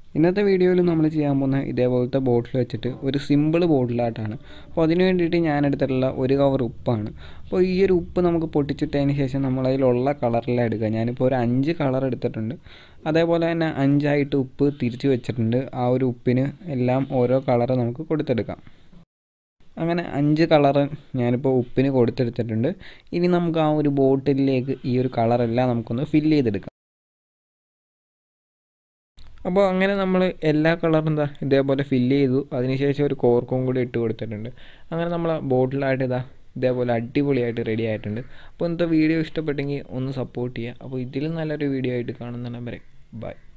ഇന്നത്തെ വീഡിയോയിൽ നമ്മൾ ചെയ്യാൻ പോകുന്ന ഇതേപോലത്തെ ബോട്ടിൽ വെച്ചിട്ട് ഒരു സിമ്പിൾ ബോട്ടിലായിട്ടാണ് അപ്പോൾ അതിന് വേണ്ടിയിട്ട് ഞാൻ എടുത്തിട്ടുള്ള ഒരു കവർ ഉപ്പാണ് അപ്പോൾ ഈ ഒരു ഉപ്പ് നമുക്ക് പൊട്ടിച്ചിട്ടതിന് ശേഷം നമ്മളതിലുള്ള കളറിലാണ് എടുക്കുക ഞാനിപ്പോൾ ഒരു അഞ്ച് കളർ എടുത്തിട്ടുണ്ട് അതേപോലെ തന്നെ അഞ്ചായിട്ട് ഉപ്പ് തിരിച്ച് വെച്ചിട്ടുണ്ട് ആ ഒരു ഉപ്പിന് എല്ലാം ഓരോ കളറ് നമുക്ക് കൊടുത്തെടുക്കാം അങ്ങനെ അഞ്ച് കളറ് ഞാനിപ്പോൾ ഉപ്പിന് കൊടുത്തെടുത്തിട്ടുണ്ട് ഇനി നമുക്ക് ആ ഒരു ബോട്ടിലേക്ക് ഈ ഒരു കളറെല്ലാം നമുക്കൊന്ന് ഫില്ല് ചെയ്തെടുക്കാം അപ്പോൾ അങ്ങനെ നമ്മൾ എല്ലാ കളറും എന്താ ഇതേപോലെ ഫില്ല് ചെയ്തു അതിനുശേഷം ഒരു കോർക്കും കൂടി ഇട്ട് കൊടുത്തിട്ടുണ്ട് അങ്ങനെ നമ്മൾ ബോട്ടിലായിട്ട് ഇതാ ഇതേപോലെ അടിപൊളിയായിട്ട് റെഡി ആയിട്ടുണ്ട് അപ്പോൾ ഇന്നത്തെ വീഡിയോ ഇഷ്ടപ്പെട്ടെങ്കിൽ ഒന്ന് സപ്പോർട്ട് ചെയ്യുക അപ്പോൾ ഇതിലും നല്ലൊരു വീഡിയോ ആയിട്ട് കാണുന്നതാണ് വരെ ബൈ